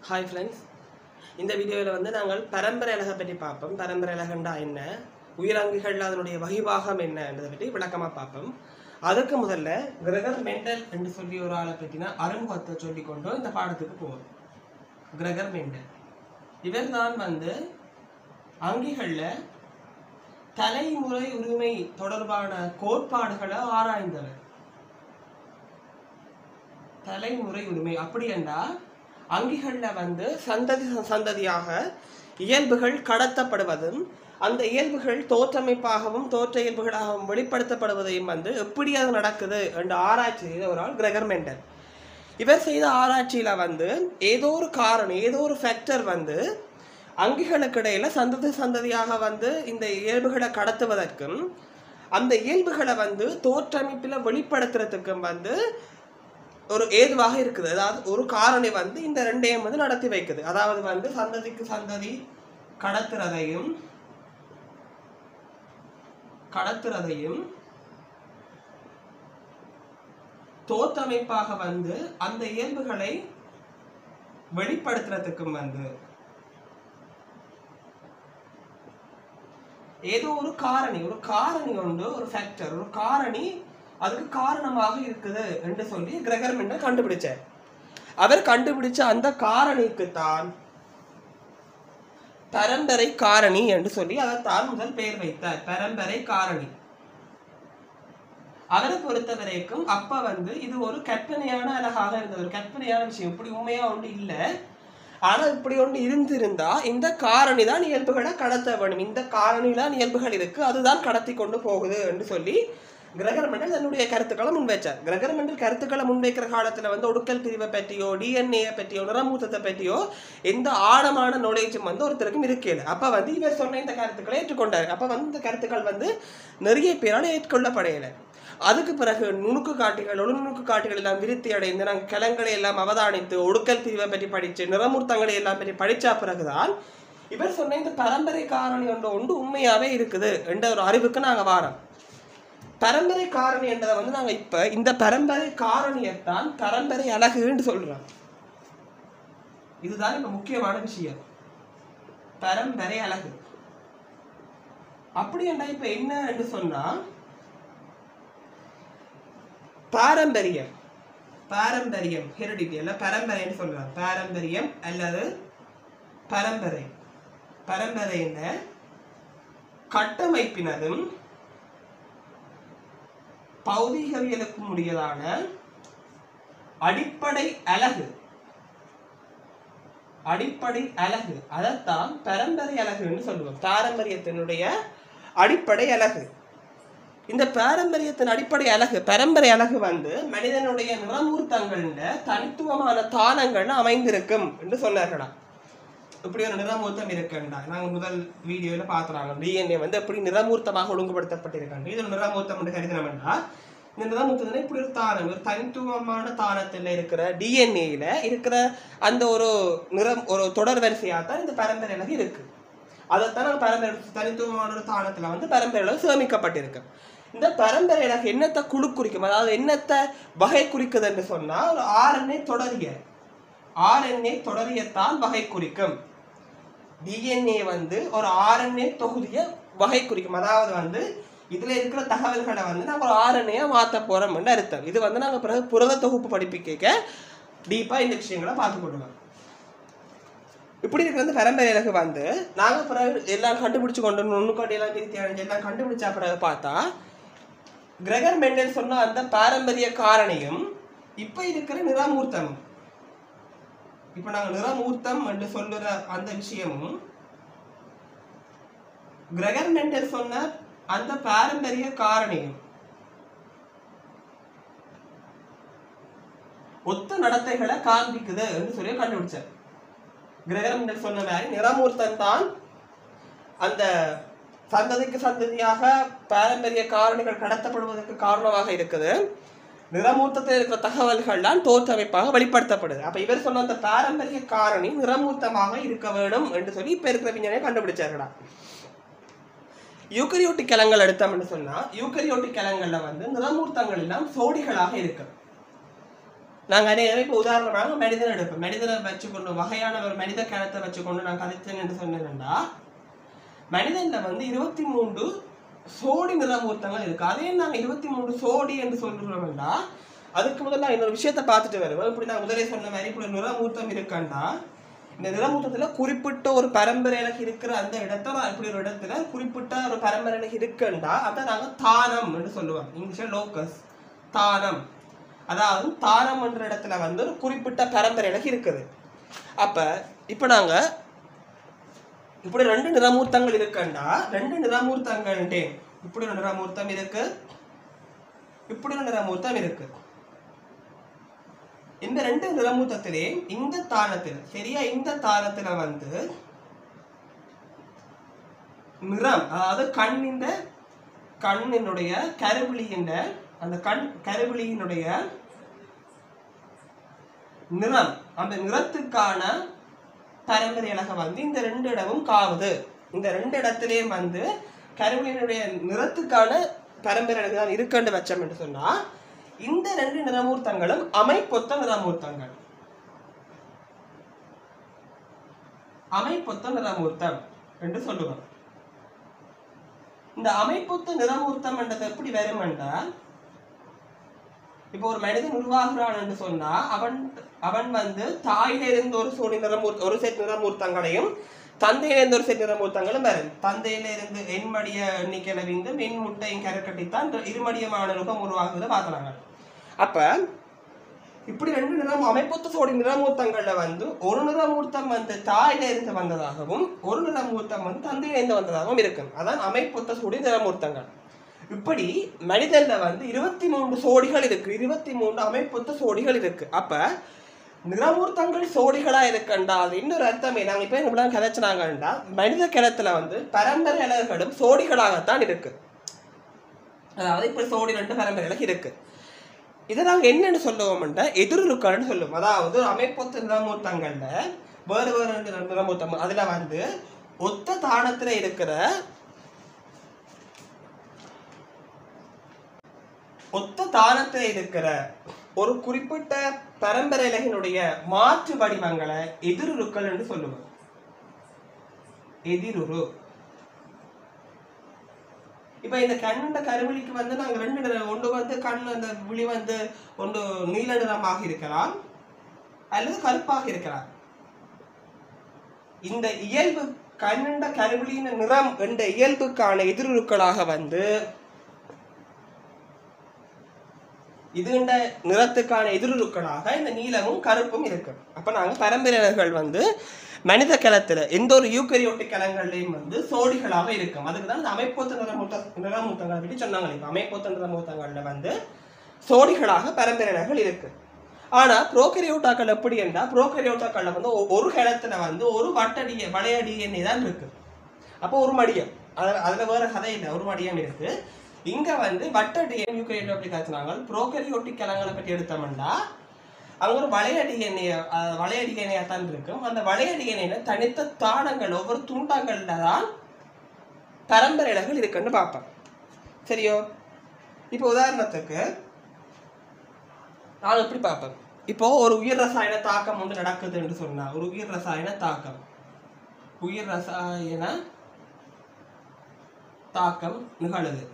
hi friends இந்த வீடியோவில் வந்து நாங்கள் பரம்பரை அழகை பற்றி பார்ப்போம் பரம்பரை அழகண்டா என்ன உயிரங்கிகள் அதனுடைய வகிபாகம் என்னன்றதை பற்றி விளக்கமாக பார்ப்போம் அதுக்கு முதல்ல கிரகர் மெண்டல் என்று சொல்லி ஒரு ஆளை பற்றினா அறிமுகத்தை சொல்லிக்கொண்டு இந்த பாடத்துக்கு போவோம் கிரகர் மெண்டல் இவர் தான் வந்து அங்கிகளில் தலைமுறை உரிமை தொடர்பான கோட்பாடுகளை ஆராய்ந்தவர் தலைமுறை உரிமை அப்படி என்றால் அங்கிகள்ல வந்து சந்ததி சந்ததியாக இயல்புகள் கடத்தப்படுவதும் அந்த இயல்புகள் தோற்றமைப்பாகவும் தோற்ற இயல்புகளாகவும் வெளிப்படுத்தப்படுவதையும் வந்து எப்படி அது நடக்குது என்ற ஆராய்ச்சி செய்த ஒரு ஆள் கிரகர் மெண்டல் இவர் செய்த ஆராய்ச்சியில வந்து ஏதோ ஒரு காரணம் ஏதோ ஒரு ஃபேக்டர் வந்து அங்கிகளுக்கு இடையில சந்ததி சந்ததியாக வந்து இந்த இயல்புகளை கடத்துவதற்கும் அந்த இயல்புகளை வந்து தோற்றமைப்பில் வெளிப்படுத்துறதுக்கும் வந்து ஒரு ஏதுவாக இருக்குது அதாவது ஒரு காரணி வந்து இந்த ரெண்டையும் வந்து நடத்தி வைக்குது அதாவது வந்து சந்ததிக்கு சந்ததி கடத்துறதையும் கடத்துறதையும் தோற்றமைப்பாக வந்து அந்த இயல்புகளை வெளிப்படுத்துறதுக்கும் வந்து ஏதோ ஒரு காரணி ஒரு காரணி உண்டு ஒரு ஃபேக்டர் ஒரு காரணி அதுக்கு காரணமாக இருக்குது என்று சொல்லி கிரகர் மெண்டல் கண்டுபிடிச்சார் அவர் கண்டுபிடிச்ச அந்த காரணிக்கு தான் பரம்பரை காரணி என்று சொல்லி அவர் தான் முதல் பெயர் வைத்தார் பரம்பரை காரணி அவரை பொறுத்த வரைக்கும் அப்ப வந்து இது ஒரு கற்பனையான அழகாக இருந்தது ஒரு கற்பனையான விஷயம் இப்படி உண்மையா ஒன்று இல்லை ஆனா இப்படி ஒன்று இருந்திருந்தா இந்த காரணி தான் இயல்புகளை கடத்த வேணும் இந்த காரணி தான் இயல்புகள் இருக்கு அதுதான் கடத்தி கொண்டு போகுது என்று சொல்லி கிரகர் மண்டல் தன்னுடைய கருத்துக்களை முன்வைச்சார் கிரகர் மண்டல் கருத்துக்களை முன்வைக்கிற காலத்துல வந்து ஒடுக்கல் பிரிவை பற்றியோ டிஎன்ஏ பற்றியோ நிறமூத்தத்தை பற்றியோ எந்த ஆழமான நாலேஜும் வந்து ஒருத்தருக்கும் இருக்கல அப்ப வந்து இவர் சொன்ன இந்த கருத்துக்களை ஏற்றுக்கொண்டார் அப்ப வந்து இந்த கருத்துக்கள் வந்து நிறைய பேரால் ஏற்றுக்கொள்ளப்படையலை அதுக்கு பிறகு நுணுக்கு காட்டிகள் நுணுக்கு காட்டிகள் எல்லாம் விருத்தி அடைந்து நாங்கள் கிளங்களை எல்லாம் அவதானித்து ஒடுக்கல் பிரிவை பற்றி படித்து நிறமூர்த்தங்களை எல்லாம் பற்றி படிச்சா பிறகுதான் இவர் சொன்ன இந்த பரம்பரை காரணி ஒன்று ஒன்று உண்மையாவே இருக்குது என்ற ஒரு அறிவுக்கு நாங்கள் வாரோம் பரம்பரை காரணி என்றதை வந்து நாங்கள் இப்போ இந்த பரம்பரை காரணியைத்தான் பரம்பரை அழகுன்னு சொல்றோம் இதுதான் இப்ப முக்கியமான விஷயம் பரம்பரை அழகு அப்படி என்றா இப்ப என்ன என்று சொன்னா பாரம்பரியம் பாரம்பரியம் ஹெரிடிட்டி அல்ல பரம்பரைன்னு சொல்றாங்க பாரம்பரியம் அல்லது பரம்பரை பரம்பரை என்ன கட்டமைப்பினதும் பௌதிகவியலுக்கு முடியதான அடிப்படை அழகு அடிப்படை அழகு அதைத்தான் பரம்பரை அழகுன்னு சொல்லுவோம் பாரம்பரியத்தினுடைய அடிப்படை அழகு இந்த பாரம்பரியத்தின் அடிப்படை அழகு பரம்பரை அழகு வந்து மனிதனுடைய நிறமூர்த்தங்கள்ல தனித்துவமான தானங்கள்ல அமைந்திருக்கும் என்று சொன்னார்களா இப்படி ஒரு நிறமூர்த்தம் இருக்குண்டா நாங்க முதல் வீடியோல பாத்துறாங்க டிஎன்ஏ வந்து எப்படி நிறமூர்த்தமாக ஒழுங்குபடுத்தப்பட்டிருக்காங்க இது ஒரு நிறமூர்த்தம் என்று கருதினோம்னா இந்த நிறமூர்த்தத்துல இப்படி ஒரு தானம் ஒரு தனித்துவமான தானத்துல இருக்கிற டிஎன்ஏல இருக்கிற அந்த ஒரு நிறம் ஒரு தொடர் வரிசையா தான் இந்த பரம்பரை அழகு இருக்கு அதைத்தான் நம்ம பரம்பரை தனித்துவமான ஒரு தானத்துல வந்து பரம்பரை அழகு சேமிக்கப்பட்டிருக்கு இந்த பரம்பரை அழகு என்னத்தை குழு குறிக்கும் அதாவது என்னத்தை வகை குறிக்குது என்று சொன்னா ஒரு ஆர்என்ஏ தொடரிய ஆர்என்ஏ தொடரியத்தான் வகை குறிக்கும் டிஎன்ஏ வந்து ஒரு ஆர்என்ஏ தொகுதியை வகை குறிக்கும் அதாவது வந்து இதுல இருக்கிற தகவல்களை வந்து நம்ம ஒரு ஆர்என்ஏ மாற்ற போறோம்னு அர்த்தம் இது வந்து நாங்க பிறகு புரத தொகுப்பு படிப்பிக்க டீப்பா இந்த விஷயங்களை பார்த்து கொள்ளுவோம் இப்படி இருக்கிற வந்து பரம்பரை இலகு வந்து நாங்க பிறகு எல்லாம் கண்டுபிடிச்சு கொண்டு நுண்ணுக்காட்டி எல்லாம் திருத்தி அடைஞ்சு எல்லாம் கண்டுபிடிச்ச பிறகு பார்த்தா கிரகர் மெண்டல் சொன்ன அந்த பாரம்பரிய காரணியும் இப்ப இருக்கிற நிறமூர்த்தமும் இப்ப நாங்க நிறமூர்த்தம் என்று சொல்லுற அந்த விஷயமும் கிரகர் மெண்டல் சொன்ன அந்த பாரம்பரிய காரணியும் ஒத்த நடத்தைகளை காண்பிக்குது என்று சொல்லி கண்டுபிடிச்சார் கிரகர் மெண்டல் சொன்ன மாதிரி நிறமூர்த்தம் தான் அந்த சந்ததிக்கு சந்ததியாக பாரம்பரிய காரணிகள் கடத்தப்படுவதற்கு காரணமாக இருக்குது நிறமூர்த்தத்தில் இருக்கிற தகவல்கள் தான் தோற்றமைப்பாக வெளிப்படுத்தப்படுது அப்ப இவர் சொன்ன அந்த பாரம்பரிய காரணி நிறமூர்த்தமாக இருக்க வேண்டும் என்று சொல்லி இப்ப இருக்கிற விஞ்ஞானியை கண்டுபிடிச்சார்களா யூக்கரியோட்டிக் கிழங்கள் எடுத்தோம்னு சொன்னா யூக்கரியோட்டிக் கிழங்கள்ல வந்து நிறமூர்த்தங்கள் எல்லாம் சோடிகளாக இருக்கு நாங்கள் அநேகமே இப்போ உதாரணமாக மனிதனை எடுப்போம் மனிதனை வச்சுக்கொண்டு வகையான ஒரு மனித கணத்தை வச்சுக்கொண்டு நான் கதைத்தேன் என்று சொன்னேன்டா மனிதன்ல வந்து இருபத்தி மூன்று சோடி நிறமூர்த்தங்கள் இருக்கு அதே நாங்கள் இருபத்தி மூன்று சோடி என்று சொல்றோம்டா அதுக்கு முதல்ல நான் இன்னொரு விஷயத்தை பார்த்துட்டு வருவேன் இப்படி நான் முதலே சொன்ன மாதிரி இப்படி ஒரு நிறமூர்த்தம் இருக்காண்டா இந்த நிறமூர்த்தத்துல குறிப்பிட்ட ஒரு பரம்பரையில இருக்கிற அந்த இடத்துல இப்படி ஒரு இடத்துல குறிப்பிட்ட ஒரு பரம்பரையில இருக்குண்டா அதை நாங்க தானம் என்று சொல்லுவோம் இங்கிலீஷ்ல லோக்கஸ் தானம் அதாவது தானம் என்ற இடத்துல வந்து ஒரு குறிப்பிட்ட பரம்பரையில இருக்குது அப்ப இப்ப நாங்க இப்படி ரெண்டு நிறமூர்த்தங்கள் இருக்குண்டா ரெண்டு நிறமூர்த்தங்கள் இப்படி ஒரு நிறமூர்த்தம் இருக்கு இப்படி ஒரு நிறமூர்த்தம் இருக்கு இந்த ரெண்டு நிறமூர்த்தத்திலே இந்த தானத்தில் சரியா இந்த தானத்துல வந்து நிறம் அதாவது கண்ணின் கண்ணினுடைய கருவிழியின் அந்த கண் கருவிழியினுடைய நிறம் அந்த நிறத்துக்கான பரம்பரை அழக வந்து இந்த ரெண்டு இடமும் காவுது இந்த ரெண்டு இடத்திலேயும் வந்து கருவிலினுடைய நிறத்துக்கான பரம்பரை அழகு தான் இருக்குன்னு வச்சோம் என்று சொன்னா இந்த ரெண்டு நிறமூர்த்தங்களும் அமைப்பொத்த நிறமூர்த்தங்கள் அமைப்பொத்த நிறமூர்த்தம் என்று சொல்லுவோம் இந்த அமைப்பொத்த நிறமூர்த்தம் என்றது எப்படி வரும் என்றால் இப்போ ஒரு மனிதன் உருவாகிறான் என்று சொன்னா அவன் அவன் வந்து தாயிலிருந்து ஒரு சோடி நிறமூர்த்த ஒரு செட் நிறமூர்த்தங்களையும் தந்தையிலிருந்து ஒரு செட் நிறமூர்த்தங்களும் வரும் தந்தையிலிருந்து எண்மடிய எண்ணிக்கையில விந்து மென் முட்டையும் கருக்கட்டித்தான் இருமடியமான ரூபம் உருவாகுறத பார்க்கலாங்க அப்ப இப்படி ரெண்டு நிறம் அமைப்பொத்த சோடி நிறமூர்த்தங்கள்ல வந்து ஒரு நிறமூர்த்தம் வந்து தாயில இருந்து வந்ததாகவும் ஒரு நிறமூர்த்தம் வந்து தந்தையில இருந்து வந்ததாகவும் இருக்கும் அதான் அமைப்பொத்த சோடி நிறமூர்த்தங்கள் இப்படி மனிதன்ல வந்து இருபத்தி மூன்று சோடிகள் இருக்கு இருபத்தி மூன்று அமைப்பொத்த சோடிகள் இருக்கு அப்ப நிறமூர்த்தங்கள் சோடிகளா இருக்கண்டா அது இன்னொரு அர்த்தமே நாங்க இப்ப என்ன கதைச்சினாங்கண்டா மனித கிணத்துல வந்து பரம்பரை அலகுகளும் சோடிகளாகத்தான் இருக்கு அதாவது இப்ப சோடி ரெண்டு பரம்பரைகளுக்கு இருக்கு இதை நாங்க என்னன்னு சொல்லுவோம்னா எதிர்ருக்கள்னு சொல்லுவோம் அதாவது அமைப்பொத்த நிறமூர்த்தங்கள்ல வேறு வேறு ரெண்டு நிறமூர்த்தம் அதுல வந்து ஒத்த தானத்துல இருக்கிற ஒத்த தானத்தில் இருக்கிற ஒரு குறிப்பிட்ட பரம்பரை இலகினுடைய மாற்று வடிவங்களை எதிருருக்கள் என்று சொல்லுவோம் எதிருரு இப்ப இந்த கண்ணோட கருவிழிக்கு வந்து நாங்க ரெண்டு நிறம் ஒன்று வந்து கண் அந்த விழி வந்து ஒன்று நீல நிறமாக இருக்கலாம் அல்லது கருப்பாக இருக்கலாம் இந்த இயல்பு கண்ணண்ட கருவிழியின் நிறம் என்ற இயல்புக்கான எதிருருக்களாக வந்து இதுண்ட நிறத்துக்கான எதிருருக்களாக இந்த நீலமும் கருப்பும் இருக்கு அப்ப நாங்க பரம்பரையர்கள் வந்து மனித கலத்துல எந்த ஒரு யூக்கரியோட்டிக் கலங்கள்லையும் வந்து சோடிகளாக இருக்கும் அதுக்கு தான் இந்த அமைப்பொத்த நிறமூட்ட நிறமூத்தங்களை பற்றி சொன்னாங்க இப்ப அமைப்பொத்த நிறமூத்தங்கள்ல வந்து சோடிகளாக பரம்பரையர்கள் இருக்கு ஆனா புரோக்கரியோட்டாக்கள் எப்படி என்றால் புரோக்கரியோட்டாக்கள்ல வந்து ஒ- ஒரு கிணத்துல வந்து ஒரு வட்டடிய வளையடியன் தான் இருக்கு அப்போ ஒரு மடியம் அதுல அதுல வேற கதை இல்லை ஒரு மடியம் இருக்கு இங்க வந்து வட்டடிஎன் யூக்கரியோட் அப்படி காய்ச்சினாங்க புரோக்கரியோட்டிக் கிழங்களை பற்றி எடுத்தோம்னா அங்க ஒரு வளையடி எண்ணெய வளையடி எண்ணெயா தான் இருக்கும் அந்த வளையடி எண்ணெயில தனித்த தானங்கள் ஒவ்வொரு துண்டங்கள்ல தான் பரம்பரை இலைகள் இருக்குன்னு பார்ப்பேன் சரியோ இப்போ உதாரணத்துக்கு நான் எப்படி பார்ப்பேன் இப்போ ஒரு உயிர் ரசாயன தாக்கம் ஒன்று நடக்குது என்று சொன்னா ஒரு உயிர் ரசாயன தாக்கம் உயிர் ரசாயன தாக்கம் நிகழுது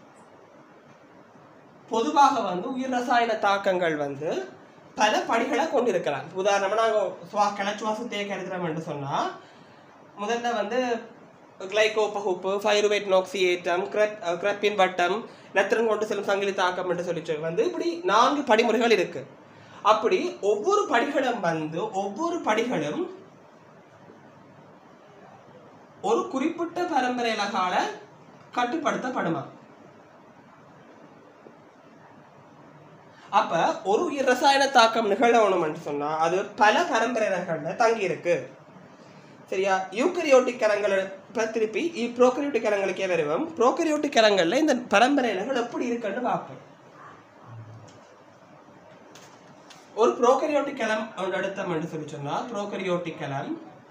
பொதுவாக வந்து உயிர் ரசாயன தாக்கங்கள் வந்து பல படிகளை கொண்டிருக்கலாம் உதாரணமா நாங்கள் சுவா கிளச்சுவாசத்தையே கருதுறோம் என்று சொன்னா முதல்ல வந்து கிளைகோ பகுப்பு ஃபைருவேட் நோக்சியேட்டம் கிரப் கிரப்பின் வட்டம் நத்திரன் கொண்டு செல்லும் சங்கிலி தாக்கம் என்று சொல்லி வந்து இப்படி நான்கு படிமுறைகள் இருக்கு அப்படி ஒவ்வொரு படிகளும் வந்து ஒவ்வொரு படிகளும் ஒரு குறிப்பிட்ட பரம்பரை இலகால கட்டுப்படுத்தப்படுமா அப்ப ஒரு உயிர் ரசாயன தாக்கம் நிகழணும்னு சொன்னா அது பல பரம்பரைகள்ல தங்கி இருக்கு சரியா யூக்கரியோட்டிக் கலங்களை இப்ப திருப்பி ப்ரோக்கரியோட்டிக் கலங்களுக்கே வருவோம் ப்ரோக்கரியோட்டிக் கலங்கள்ல இந்த பரம்பரை இனங்கள் எப்படி இருக்குன்னு பார்ப்போம் ஒரு ப்ரோக்கரியோட்டிக் கலம் ஒன்று எடுத்தோம்னு சொல்லி சொன்னா ப்ரோக்கரியோட்டிக் கலம்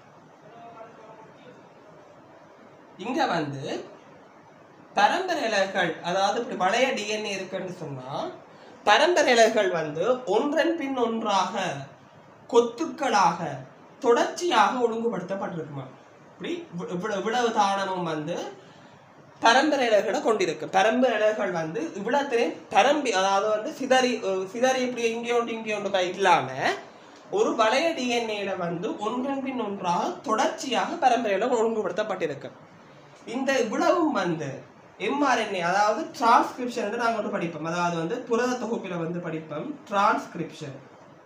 இங்க வந்து பரம்பரை இலைகள் அதாவது இப்படி வளைய டிஎன்ஏ இருக்குன்னு சொன்னா பரம்பரை இலைகள் வந்து ஒன்றன் பின் ஒன்றாக கொத்துக்களாக தொடர்ச்சியாக ஒழுங்குபடுத்தப்பட்டிருக்குமா இப்படி இவ்வ- இவ்வளவு இவ்வளவு தானமும் வந்து பரம்பரை இலைகளை கொண்டிருக்கு பரம்பரை இலைகள் வந்து இவ்வளத்திலையும் பரம்பி அதாவது வந்து சிதறி அஹ் சிதறி இப்படி இங்கே ஒன்று இங்கே ஒன்று இல்லாம ஒரு வளைய டிஎன்ஏல வந்து ஒன்றன் பின் ஒன்றாக தொடர்ச்சியாக பரம்பரையில ஒழுங்குபடுத்தப்பட்டிருக்கு இந்த இவ்வளவும் வந்து எம்ஆர்என்ஏ அதாவது டிரான்ஸ்கிரிப்ஷன் நாங்கள் வந்து படிப்போம் அதாவது வந்து புரத தொகுப்பில வந்து படிப்போம் டிரான்ஸ்கிரிப்ஷன்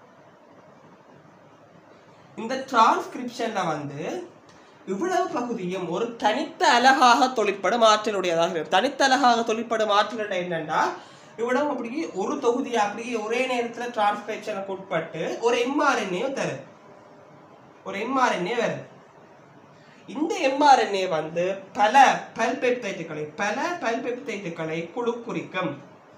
இந்த டிரான்ஸ்கிரிப்ஷன்ல வந்து இவ்வளவு பகுதியும் ஒரு தனித்த அழகாக தொழிற்படும் ஆற்றலுடையதாக இருக்கும் தனித்த அழகாக தொழிற்படும் ஆற்றல் என்னன்னா இவ்வளவு அப்படியே ஒரு தொகுதியா அப்படியே ஒரே நேரத்துல டிரான்ஸ்கிரிப்ஷனுக்கு உட்பட்டு ஒரு எம்ஆர்என்ஏயும் தருது ஒரு எம்ஆர்என்ஏ வருது இந்த எம்ஆர்என்ஏ வந்து பல பல்பெப்டைட்டுகளை பல பல்பெப்டைட்டுகளை குழு குறிக்கும்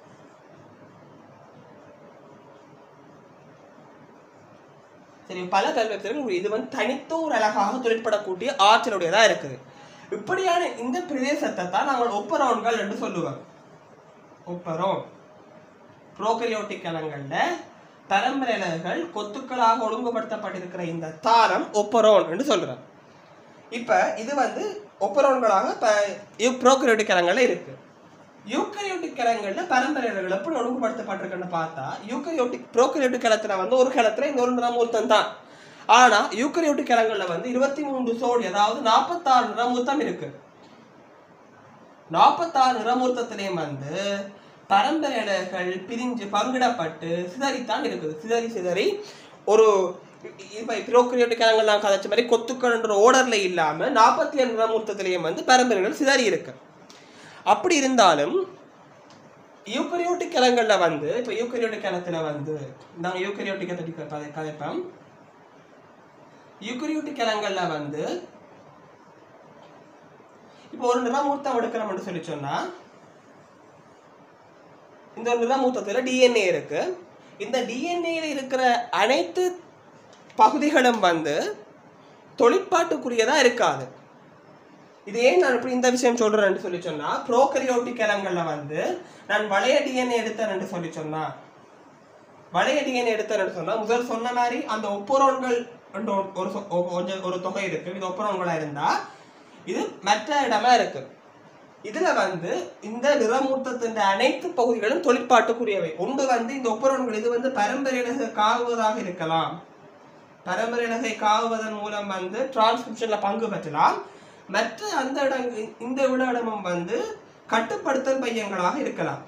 சரி பல பல்பெப்டைட்டுகள் இது வந்து தனித்த ஒரு அழகாக தொழிற்படக்கூடிய ஆற்றலுடையதா இருக்குது இப்படியான இந்த பிரதேசத்தை தான் நாங்கள் ஒப்பரோன்கள் என்று சொல்லுவோம் ஒப்பரோன் புரோகரியோட்டிக் கலங்கள்ல பரம்பரை இலைகள் கொத்துக்களாக ஒழுங்குபடுத்தப்பட்டிருக்கிற இந்த தாரம் ஒப்பரோன் என்று சொல்றோம் இப்ப இது வந்து ஒப்பரோன்களாக ப்ரோகரியோட்டிக் கலங்கள்ல இருக்கு யூக்கரியோட்டிக் கலங்கள்ல பரம்பரை இலைகள் எப்படி ஒழுங்குபடுத்தப்பட்டிருக்குன்னு பார்த்தா யூக்கரியோட்டிக் ப்ரோகரியோட்டிக் கலத்துல வந்து ஒரு கலத்துல இந்த ஒரு நிறமூர்த்தம் தான் ஆனா யூக்கரியோட்டிக் கலங்கள்ல வந்து இருபத்தி மூன்று சோடி அதாவது நாற்பத்தாறு நிறமூர்த்தம் இருக்கு நாற்பத்தாறு நிறமூர்த்தத்திலையும் வந்து பரம்பரை இலைகள் பிரிஞ்சு பங்கிடப்பட்டு சிதறித்தான் இருக்குது சிதறி சிதறி ஒரு இப்போ ப்ரோக்ரியோட்டிக் கலங்கள் நான் கதைச்ச மாதிரி கொத்துக்கள்ன்ற ஓர்டர்ல இல்லாம நாற்பத்தி ஏழு நிறமூர்த்தத்திலையும் வந்து பரம்பரைகள் சிதறி இருக்கு அப்படி இருந்தாலும் யூக்கரியோட்டிக் கலங்கள்ல வந்து இப்போ யூக்கரியோட்டிக் கலத்துல வந்து நாங்கள் யூக்கரியோட்டிக் பற்றி கதை- கதைப்போம் யூக்கரியோட்டிக் கலங்கள்ல வந்து இப்போ ஒரு நிறமூர்த்தம் எடுக்கிறோம்னு சொல்லி சொன்னா இந்த ஒரு நிறமூர்த்தத்துல டிஎன்ஏ இருக்கு இந்த டிஎன்ஏல இருக்கிற அனைத்து பகுதிகளும் வந்து தொழிற்பாட்டுக்குரியதா இருக்காது இது ஏன் நான் இப்படி இந்த விஷயம் சொல்றேன்னு சொல்லி சொன்னா ப்ரோகரியோட்டிக் கலங்கள்ல வந்து நான் வளைய டிஎன்ஏ எடுத்தேன்னு சொல்லி சொன்னா வளைய டிஎன்ஏ எடுத்தேன்னு சொன்னா முதல் சொன்ன மாதிரி அந்த ஒப்புரோன்கள் என்ற ஒரு ஒரு சொ- ஒ- கொஞ்சம் ஒரு தொகை இருக்கு இது ஒப்புரோன்களா இருந்தா இது மற்ற இடமா இருக்கு இதுல வந்து இந்த நிறமூர்த்தத்தின் அனைத்து பகுதிகளும் தொழிற்பாட்டுக்குரியவை ஒன்று வந்து இந்த ஒப்புரோன்கள் இது வந்து பரம்பரையிலக காவுவதாக இருக்கலாம் பரம்பரையிலகை காவுவதன் மூலம் வந்து டிரான்ஸ்கிரிப்ஷன்ல பங்கு பெற்றலாம் மற்ற அந்த இடம் இந்த விட இடமும் வந்து கட்டுப்படுத்தல் மையங்களாக இருக்கலாம்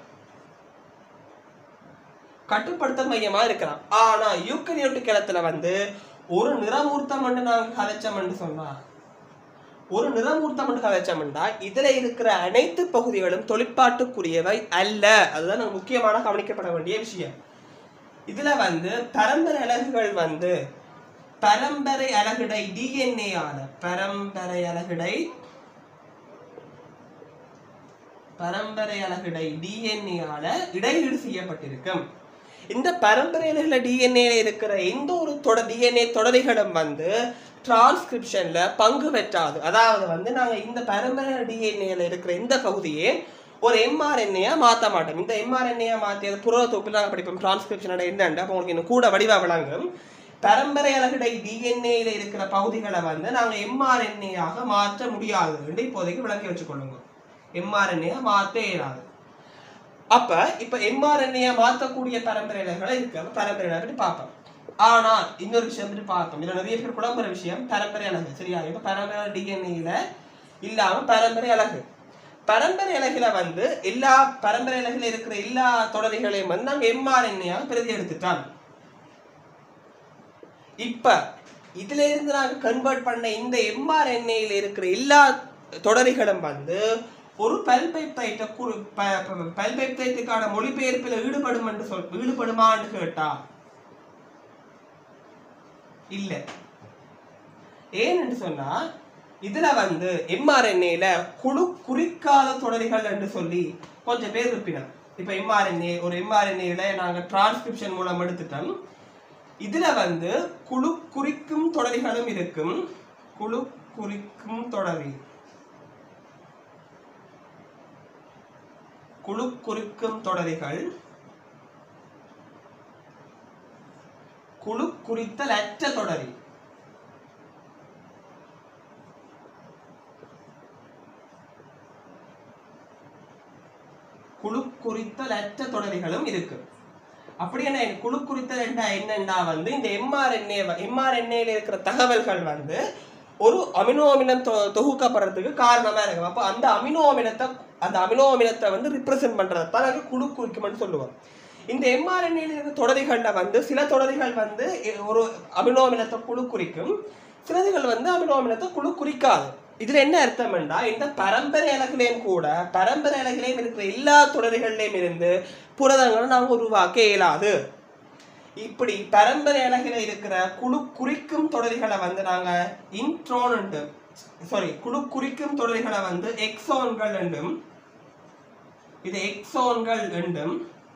கட்டுப்படுத்தல் மையமா இருக்கலாம் ஆனா யூக்கரியோட்டிக் இடத்துல வந்து ஒரு நிறமூர்த்தம் மட்டும் நாங்க கதைச்சோம்னு சொன்னா ஒரு நிறமூர்த்தம் மட்டும் கதைச்சோம்னா இதுல இருக்கிற அனைத்து பகுதிகளும் தொழிற்பாட்டுக்குரியவை அல்ல அதுதான் நமக்கு முக்கியமான கவனிக்கப்பட வேண்டிய விஷயம் இதுல வந்து பரம்பரை அலகுகள் வந்து பரம்பரை அலகுடை டிஎன்ஏ ஆன பரம்பரை அலகுடை பரம்பரை அலகுடை டிஎன்ஏ ஆல இடையீடு செய்யப்பட்டிருக்கும் இந்த பரம்பரை அலகுல டிஎன்ஏ இருக்கிற எந்த ஒரு தொடர் டிஎன்ஏ தொடரிகளும் வந்து டிரான்ஸ்கிரிப்ஷன்ல பங்கு பெற்றாது அதாவது வந்து நாங்க இந்த பரம்பரை டிஎன்ஏல இருக்கிற இந்த பகுதியை ஒரு எம்ஆர்என்ஏயா மாத்த மாட்டோம் இந்த எம்ஆர்என்ஏயா மாத்தி அது புரத தொகுப்பில் நாங்கள் படிப்போம் டிரான்ஸ்கிரிப்ஷனோட என்னண்டு அப்போ உங்களுக்கு இன்னும் கூட வடிவா விளங்கும் பரம்பரை அலகுடை டிஎன்ஏல இருக்கிற பகுதிகளை வந்து நாங்க எம்ஆர்என்ஏயாக மாற்ற முடியாது என்று இப்போதைக்கு விளங்கி வச்சுக்கொள்ளுங்க எம்ஆர்என்ஏ மாற்ற இயலாது அப்ப இப்ப எம்ஆர்என்ஏ மாற்றக்கூடிய பரம்பரை இலைகளை இருக்கு அப்ப பரம்பரை இலை பற்றி பார்ப்போம் ஆனால் இன்னொரு விஷயம் பற்றி பார்ப்போம் இதுல நிறைய பேர் குழம்புற விஷயம் பரம்பரை அலகு சரியா இப்ப பரம்பரை டிஎன்ஏல இல்லாம பரம்பரை அலகு பரம்பரை அலகுல வந்து எல்லா பரம்பரை அலகுல இருக்கிற எல்லா தொடரிகளையும் வந்து நாங்க எம்ஆர்என்ஏயாக பிரதி எடுத்துட்டோம் இப்ப இதுல இருந்து நாங்க கன்வெர்ட் பண்ண இந்த எம்ஆர்என்ஏல இருக்கிற எல்லா தொடரிகளும் வந்து ஒரு பல்பெப்டைட்டை பல்பெப்டைட்டுக்கான மொழிபெயர்ப்பில் ஈடுபடும் என்று சொல் ஈடுபடுமான்னு கேட்டா இல்ல ஏன் என்று சொன்னா இதுல வந்து எம்ஆர்என்ஏல குழு குறிக்காத தொடரிகள் என்று சொல்லி கொஞ்சம் பேர் இருப்பினர் இப்ப எம்ஆர்என்ஏ ஒரு எம்ஆர்என்ஏல நாங்க டிரான்ஸ்கிரிப்ஷன் மூலம் எடுத்துட்டோம் இதுல வந்து குழு குறிக்கும் தொடரிகளும் இருக்கும் குழு குறிக்கும் தொடரி குழு குறிக்கும் தொடரிகள் குழு குறித்தல் அற்ற தொடரி குழு குறித்தல் அற்ற தொடரிகளும் இருக்கு அப்படி என்ன குழு குறித்தல் என்றா என்னன்னா வந்து இந்த எம்ஆர்என்ஏ எம்ஆர்என்ஏல இருக்கிற தகவல்கள் வந்து ஒரு அமினோ அமிலம் தொ- தொகுக்கப்படுறதுக்கு காரணமா இருக்கும் அப்போ அந்த அமினோ அமிலத்தை அந்த அமினோ அமிலத்தை வந்து ரிப்ரசென்ட் பண்றதை தான் நாங்கள் குழு குறிக்கும்னு சொல்லுவோம் இந்த எம்ஆர்என்ஏல இருக்கிற தொடரிகள்ல வந்து சில தொடரிகள் வந்து ஒரு அமினோ அமிலத்தை குழு குறிக்கும் சிலதுகள் வந்து அமினோ அமிலத்தை குழு குறிக்காது இதுல என்ன அர்த்தம்னா இந்த பரம்பரை அலகுலையும் கூட பரம்பரை அலகுலையும் இருக்கிற எல்லா தொடரிகள்லையும் இருந்து புரதங்களை நாங்கள் உருவாக்க இயலாது இப்படி பரம்பரை அலகில இருக்கிற குழு குறிக்கும் தொடரிகளை வந்து நாங்க இன்ட்ரோன் சாரி குழு குறிக்கும் தொடரிகளை வந்து எக்ஸோன்கள் என்றும் இது எக்ஸோன்கள் என்றும்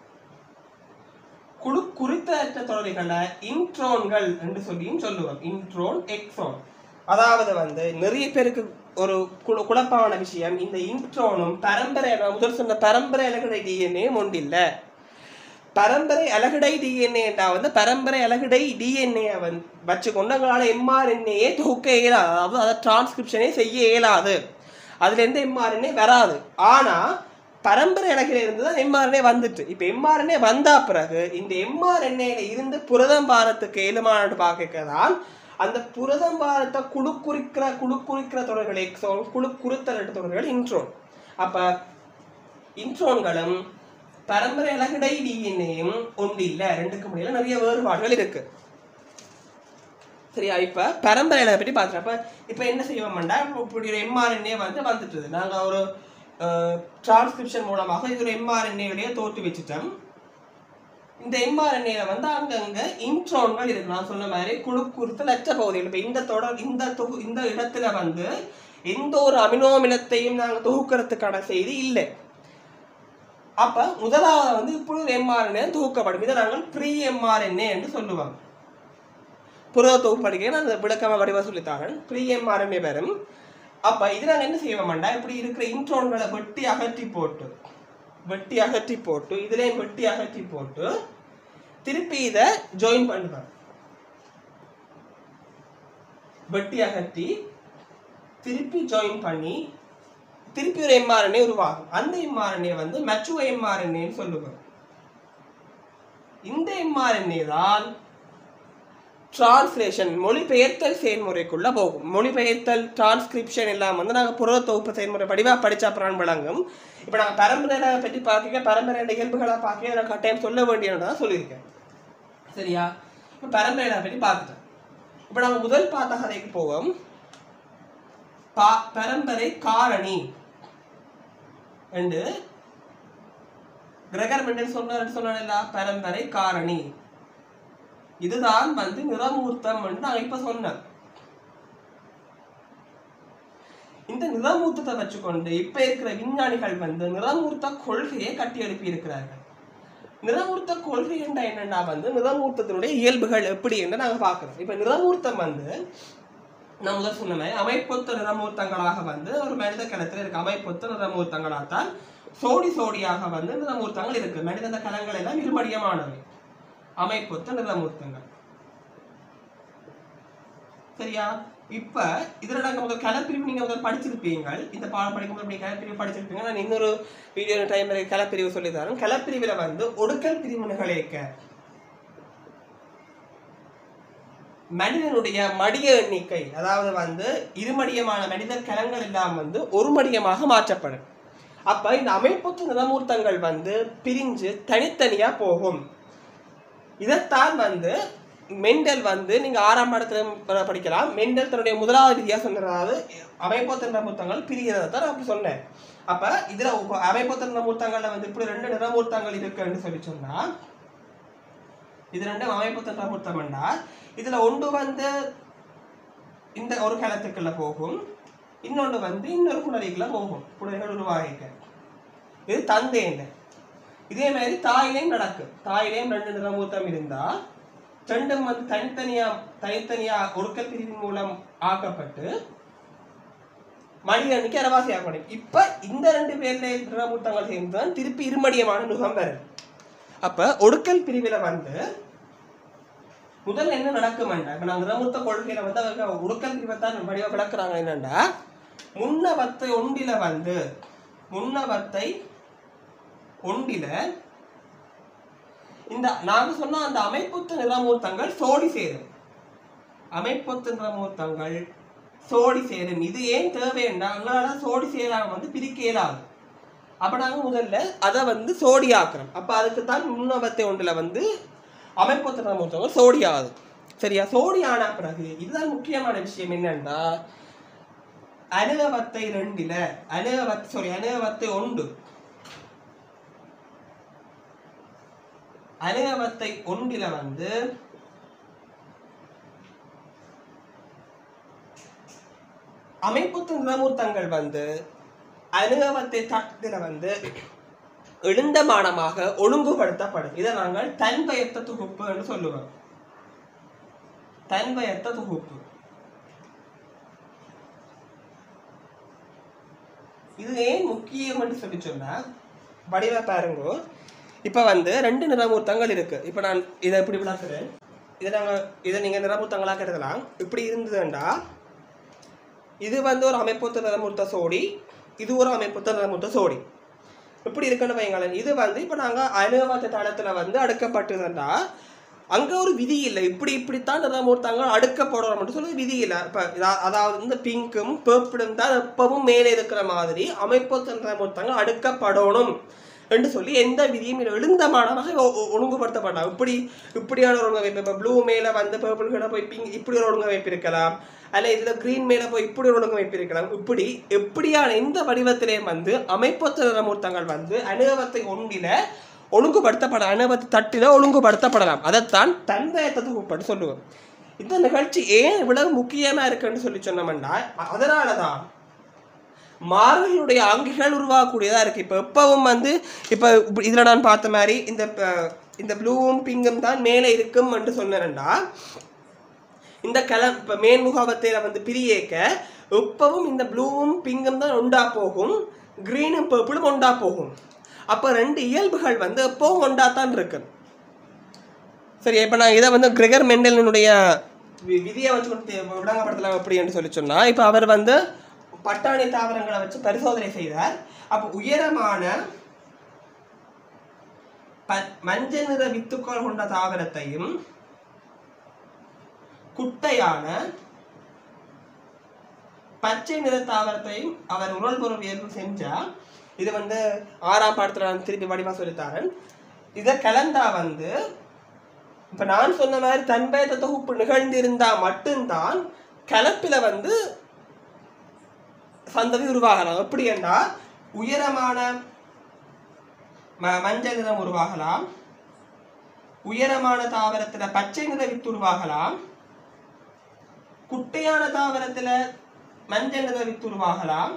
குழு குறித்த தொடரிகளை இன்ட்ரோன்கள் என்று சொல்லியும் சொல்லுவோம் இன்ட்ரோன் எக்ஸோன் அதாவது வந்து நிறைய பேருக்கு ஒரு குழு குழப்பமான விஷயம் இந்த இன்ட்ரோனும் பரம்பரை நான் முதல் சொன்ன பரம்பரை அலகடை டிஎன்ஏ ஒன்றில்லை பரம்பரை அலகடை டிஎன்ஏ வந்து பரம்பரை அலகடை டிஎன்ஏ வந்து வச்சுக்கொண்டு எங்களால் எம்ஆர்என்ஏயே தொகுக்க இயலாது அதாவது அதை டிரான்ஸ்கிரிப்ஷனே செய்ய இயலாது அதுல இருந்து எம்ஆர்என்ஏ வராது ஆனா பரம்பரை அலகில இருந்து தான் எம்ஆர்என்ஏ வந்துட்டு இப்போ எம்ஆர்என்ஏ வந்தா பிறகு இந்த எம்ஆர்என்ஏல இருந்து புரதம் பாரத்துக்கு ஏழுமானு பார்க்க தான் அந்த புரதம் பாரத்தை குழு குறிக்கிற குழு குறிக்கிற தொடர்கள் எக்ஸோன் குழு குறித்தல் தொடர்கள் இன்ட்ரோன் அப்ப இன்ட்ரோன்களும் பரம்பரை அலகடை டிஎன்ஏயும் ஒன்று இல்லை ரெண்டுக்கு முடியல நிறைய வேறுபாடுகள் இருக்கு சரியா இப்ப பரம்பரை அலகை பற்றி பார்த்துறோம் அப்ப இப்ப என்ன செய்வோம்டா இப்படி ஒரு எம்ஆர்என்ஏ வந்து வந்துட்டுது நாங்க ஒரு டிரான்ஸ்கிரிப்ஷன் மூலமாக இது ஒரு எம்ஆர்என்ஏவிலேயே தோற்று வச்சுட்டோம் இந்த எம்ஆர்என்ஏல வந்து அங்கங்க இன்ட்ரோன்கள் இருக்கு நான் சொன்ன மாதிரி குழு குறித்தல் அற்ற பகுதிகள் இப்போ இந்த தொடர் இந்த தொகு இந்த இடத்துல வந்து எந்த ஒரு அமினோ அமிலத்தையும் நாங்கள் தொகுக்கிறதுக்கான செய்தி இல்லை அப்ப முதலாவது வந்து இப்பொழுது எம்ஆர்என்ஏ தொகுக்கப்படும் இதை நாங்கள் ப்ரீ எம்ஆர்என்ஏ என்று சொல்லுவோம் புரத தொகுப்பு படிக்க நான் அந்த விளக்கமாக வடிவ சொல்லித்தாரன் ப்ரீ எம்ஆர்என்ஏ வரும் அப்ப இது நாங்கள் என்ன செய்வோம்டா இப்படி இருக்கிற இன்ட்ரோன்களை வெட்டி அகற்றி போட்டு வெட்டி அகற்றி போட்டு இதுலேயும் வெட்டி அகற்றி போட்டு திருப்பி இதை ஜாயின் பண்ணுவேன் வெட்டி அகற்றி திருப்பி ஜாயின் பண்ணி திருப்பி ஒரு எம்ஆர்என்ஏ உருவாகும் அந்த எம்ஆர்என்ஏ வந்து மெட்ரோ எம்ஆர்என்ஏன்னு சொல்லுவோம் இந்த எம்ஆர்என்ஏ தான் டிரான்ஸ்லேஷன் மொழிபெயர்த்தல் செயல்முறைக்குள்ள போகும் மொழிபெயர்த்தல் டிரான்ஸ்கிரிப்ஷன் எல்லாம் வந்து நாங்கள் புரத தொகுப்பு செயல்முறை படிவாக படிச்சா பிரான் விளங்கும் இப்போ நாங்கள் பரம்பரையை பற்றி பார்க்க பரம்பரை நிகழ்வுகளை பார்க்க நான் கட்டாயம் சொல்ல வேண்டியது தான் சொல்லியிருக்கேன் சரியா இப்போ பரம்பரையை பற்றி பார்த்துட்டேன் இப்போ நாங்கள் முதல் பார்த்த கதைக்கு போவோம் பா பரம்பரை காரணி என்று கிரகர் மெண்டல் சொன்னார் சொன்னா பரம்பரை காரணி இதுதான் வந்து நிறமூர்த்தம் நான் இப்ப சொன்னேன் இந்த நிறமூர்த்தத்தை வச்சுக்கொண்டு இப்ப இருக்கிற விஞ்ஞானிகள் வந்து நிறமூர்த்த கொள்கையை கட்டி எழுப்பி இருக்கிறார்கள் நிறமூர்த்த கொள்கை என்ற என்னன்னா வந்து நிறமூர்த்தத்தினுடைய இயல்புகள் எப்படி என்று நாங்க பார்க்கிறோம் இப்ப நிறமூர்த்தம் வந்து நான் முதல் சொன்ன மாதிரி அமைப்பொத்த நிறமூர்த்தங்களாக வந்து ஒரு மனித கலத்தில் இருக்கு அமைப்பொத்த நிறமூர்த்தங்களாகத்தான் சோடி சோடியாக வந்து நிறமூர்த்தங்கள் இருக்கு மனித கலங்கள் எல்லாம் இருமடியமானவை அமைப்பொத்த நிறமூர்த்தங்கள் சரியா இப்ப இதுல நாங்க முதல் கலப்பிரிவு நீங்க முதல் படிச்சிருப்பீங்க இந்த பாடம் படிக்கும்போது அப்படி கலப்பிரிவு படிச்சிருப்பீங்க நான் இன்னொரு வீடியோ டைம் கலப்பிரிவு சொல்லி தரேன் கலப்பிரிவுல வந்து ஒடுக்கல் பிரிவினைகள் இருக்க மனிதனுடைய மடிய எண்ணிக்கை அதாவது வந்து இருமடியமான மனிதர் கலங்கள் எல்லாம் வந்து ஒரு மடியமாக மாற்றப்படும் அப்ப இந்த அமைப்புற்ற நிறமூர்த்தங்கள் வந்து பிரிஞ்சு தனித்தனியா போகும் இதைத்தான் வந்து மெண்டல் வந்து நீங்க ஆறாம் இடத்துல படிக்கலாம் மெண்டல் தன்னுடைய முதலாவது விதியா சொன்னதாவது அமைப்பொத்த நிறமூர்த்தங்கள் பிரிகிறத தான் நான் அப்படி சொன்னேன் அப்ப இதுல உங்க அமைப்பொத்த நிறமூர்த்தங்கள்ல வந்து இப்படி ரெண்டு நிறமூர்த்தங்கள் இருக்குன்னு சொல்லி சொன்னா இது ரெண்டும் அமைப்பொத்த நிறமூர்த்தம்னா இதுல ஒன்று வந்து இந்த ஒரு கலத்துக்குள்ள போகும் இன்னொன்று வந்து இன்னொரு குணரிக்குள்ள போகும் குணரிகள் உருவாகிக்க இது தந்தேன் இதே மாதிரி தாயிலையும் நடக்கும் தாயிலையும் ரெண்டு நிறமூர்த்தம் இருந்தா ரெண்டும் வந்து தனித்தனியா தனித்தனியா ஒடுக்கல் பிரிவின் மூலம் ஆக்கப்பட்டு மனிதனுக்கு அரவாசி ஆகணும் இப்ப இந்த ரெண்டு பேர்ல நிறமூர்த்தங்கள் சேர்ந்து தான் திருப்பி இருமடியமான நுகம் வருது அப்ப ஒடுக்கல் பிரிவில வந்து முதல்ல என்ன நடக்குமெண்டா இப்ப நாங்க நிறமூர்த்த கொள்கையில வந்து அவங்க உடுக்கல் பிரிவைத்தான் வடிவ விளக்குறாங்க என்னண்டா முன்னவத்தை ஒண்டில வந்து முன்னவத்தை ஒண்டில இந்த நாங்க சொன்ன அந்த அமைப்புத்து நிறமூர்த்தங்கள் சோடி சேரும் அமைப்புத்து நிறமூர்த்தங்கள் சோடி சேரும் இது ஏன் தேவைன்னா அதனால சோடி சேராம வந்து பிரிக்க இயலாது அப்ப நாங்க முதல்ல அதை வந்து சோடி ஆக்குறோம் அப்ப அதுக்கு தான் முன்னவத்தை ஒன்றுல வந்து அமைப்புத்து நிறமூர்த்தங்கள் சோடி ஆகுது சரியா சோடி ஆன பிறகு இதுதான் முக்கியமான விஷயம் என்னன்னா அனுபவத்தை ரெண்டில அனுபவத்தை சாரி அனுபவத்தை ஒன்று அனுபவத்தை ஒன்றில வந்து அமைப்புத்து நிறமூர்த்தங்கள் வந்து அனுபவத்தை தட்டில வந்து எழுந்தமானமாக ஒழுங்குபடுத்தப்படும் இதை நாங்கள் தன்பயத்த தொகுப்பு என்று சொல்லுவோம் தன்பயத்த தொகுப்பு இது ஏன் முக்கியம் என்று சொல்லி சொன்னா வடிவ பாருங்க இப்ப வந்து ரெண்டு நிறமூர்த்தங்கள் இருக்கு இப்ப நான் இதை இப்படி விளக்குறேன் இதை நாங்க இதை நீங்க நிறமூர்த்தங்களாக கருதலாம் இப்படி இருந்ததுண்டா இது வந்து ஒரு அமைப்புத்த நிறமூர்த்த சோடி இது ஒரு அமைப்புத்த நிறமூர்த்த சோடி இப்படி இருக்குன்னு வைங்களேன் இது வந்து இப்போ நாங்கள் அனுபவத்த தளத்தில் வந்து அடுக்கப்பட்டதுண்டா அங்கே ஒரு விதி இல்லை இப்படி இப்படித்தான் நிறமூர்த்தங்க அடுக்கப்படணும் மட்டும் சொல்லி விதி இல்லை இப்போ அதாவது இந்த பிங்க்கும் பேர்பிளும் தான் எப்பவும் மேலே இருக்கிற மாதிரி அமைப்பு நிறமூர்த்தங்க அடுக்கப்படணும் என்று சொல்லி எந்த விதியும் இல்லை எழுந்தமானமாக ஒ- ஒ- ஒழுங்குபடுத்தப்படலாம் இப்படி இப்படியான ஒரு ஒழுங்கமைப்பு இப்போ ப்ளூ மேலே வந்து பர்பிள் கிட்ட போய் பிங்க் இப்படி ஒரு ஒழுங்கமைப்பு இருக்கலாம் அல்ல இதில் க்ரீன் மேலே போய் இப்படி ஒரு ஒழுங்கமைப்பு இருக்கலாம் இப்படி எப்படியான எந்த வடிவத்திலேயும் வந்து அமைப்பொத்த நிறமூர்த்தங்கள் வந்து அனுபவத்தை ஒன்றில ஒழுங்குபடுத்தப்பட அனுபவத்தை தட்டில ஒழுங்குபடுத்தப்படலாம் அதைத்தான் தன்வயத்தை உட்பட்டு சொல்லுவோம் இந்த நிகழ்ச்சி ஏன் இவ்வளவு முக்கியமா இருக்குன்னு சொல்லி சொன்னோம்னா அதனால தான் மாறுகளுடைய அங்கிகள் உருவாகக்கூடியதா இருக்கு இப்போ எப்பவும் வந்து இப்போ இதுல நான் பார்த்த மாதிரி இந்த அஹ், இந்த ப்ளூவும் பிங்கும் தான் மேலே இருக்கும் என்று சொன்னேன்டா இந்த கலம் இப்போ மேன்முகாபத்தையில வந்து பிரியேக்க எப்பவும் இந்த ப்ளூவும் பிங்கும் தான் ஒண்டா போகும் க்ரீனும் பர்பிளும் ஒண்டா போகும் அப்போ ரெண்டு இயல்புகள் வந்து எப்பவும் ஒண்டா தான் இருக்கு சரி இப்போ நான் இதை வந்து கிரெகர் மெண்டலினுடைய வி- விதியை வச்சு கொண்டு விளங்கப்படுத்தலாம் அப்படின்னு சொல்லி சொன்னா இப்போ அவர் வந்து பட்டாணி தாவரங்களை வச்சு பரிசோதனை செய்தார் அப்போ உயரமான ப- மஞ்சள் நிற வித்துக்கள் கொண்ட தாவரத்தையும் குட்டையான பச்சை நிற தாவரத்தையும் அவர் உடல் பொருள் செஞ்சா இது வந்து ஆறாம் பாடத்துல நான் திருப்பி வடிவா சொல்லித்தாரன் இதை கலந்தா வந்து இப்ப நான் சொன்ன மாதிரி தன்பயத்த தொகுப்பு நிகழ்ந்திருந்தா மட்டும்தான் கலப்பில வந்து சந்ததி உருவாகலாம் எப்படி என்றால் உயரமான ம- மஞ்சள் நிறம் உருவாகலாம் உயரமான தாவரத்துல பச்சை நிற வித்து உருவாகலாம் குட்டையான தாவரத்துல மஞ்சள் நிற வித்து உருவாகலாம்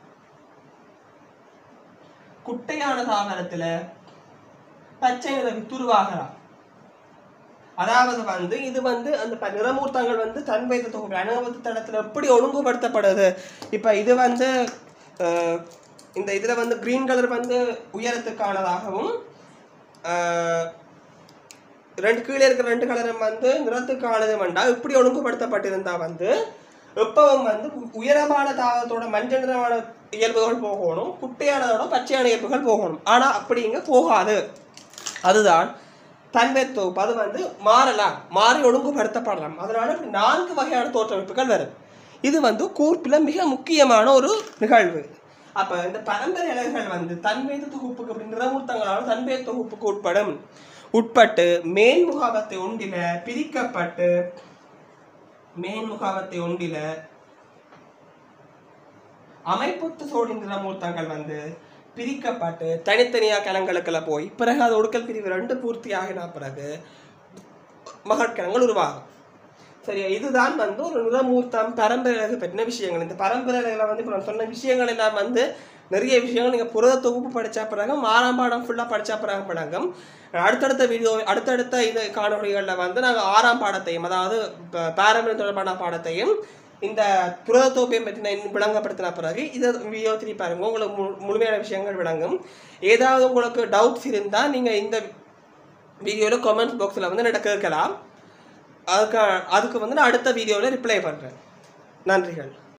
குட்டையான தாவரத்துல பச்சை நிற வித்து உருவாகலாம் அதாவது வந்து இது வந்து அந்த ப- நிறமூர்த்தங்கள் வந்து தன்வைத்த தொகுப்பு அனுபவத்து தளத்துல எப்படி ஒழுங்குபடுத்தப்படுது இப்ப இது வந்து அஹ், இந்த இதுல வந்து கிரீன் கலர் வந்து உயரத்துக்கானதாகவும் அஹ், ரெண்டு கீழே இருக்கிற ரெண்டு கலரும் வந்து நிறத்துக்கானது வேண்டா இப்படி ஒழுங்குபடுத்தப்பட்டிருந்தா வந்து எப்பவும் வந்து உ- உயரமான தாவரத்தோட மஞ்சள் நிறமான இயல்புகள் போகணும் குட்டையானதோட பச்சையான இயல்புகள் போகணும் ஆனா அப்படி இங்க போகாது அதுதான் தன்மை தொகுப்பு அது வந்து மாறலாம் மாறி ஒழுங்குபடுத்தப்படலாம் அதனால இப்படி நான்கு வகையான தோற்றமைப்புகள் வரும் இது வந்து கூர்ப்பில் மிக முக்கியமான ஒரு நிகழ்வு அப்ப இந்த பரம்பரை அலைகள் வந்து தன்வேத தொகுப்புக்கு அப்படி நிறமூர்த்தங்களால் தன்வேத தொகுப்புக்கு உட்படும் உட்பட்டு மேன்முகாபத்தை ஒன்றில பிரிக்கப்பட்டு மேன்முகாபத்தை ஒன்றில அமைப்புத்து சோடி நிறமூர்த்தங்கள் வந்து பிரிக்கப்பட்டு தனித்தனியா கலங்களுக்குள்ள போய் பிறகு அது ஒடுக்கல் பிரிவு ரெண்டு பூர்த்தி ஆகின பிறகு மகட்கணங்கள் உருவாகும் சரியா இதுதான் வந்து ஒரு நிறமூர்த்தம் பரம்பரையாக பற்றின விஷயங்கள் இந்த பரம்பரையில வந்து இப்போ நான் சொன்ன விஷயங்கள் எல்லாம் வந்து நிறைய விஷயங்கள் நீங்கள் புரத தொகுப்பு படிச்ச பிறகு ஆறாம் பாடம் ஃபுல்லாக படிச்ச பிறகு பழகம் அடுத்தடுத்த வீடியோ அடுத்தடுத்த இது காணொளிகளில் வந்து நாங்கள் ஆறாம் பாடத்தையும் அதாவது ப- பாரம்பரியம் தொடர்பான பாடத்தையும் இந்த புரத தொகுப்பையும் பற்றி நான் விளங்கப்படுத்தின பிறகு இதை வீடியோ திருப்பி பாருங்க உங்களுக்கு மு- முழுமையான விஷயங்கள் விளங்கும் ஏதாவது உங்களுக்கு டவுட்ஸ் இருந்தால் நீங்கள் இந்த வீடியோவில் கமெண்ட்ஸ் பாக்ஸில் வந்து என்னட்ட கேட்கலாம் அதுக்கு அதுக்கு வந்து நான் அடுத்த வீடியோவில் ரிப்ளை பண்ணுறேன் நன்றிகள்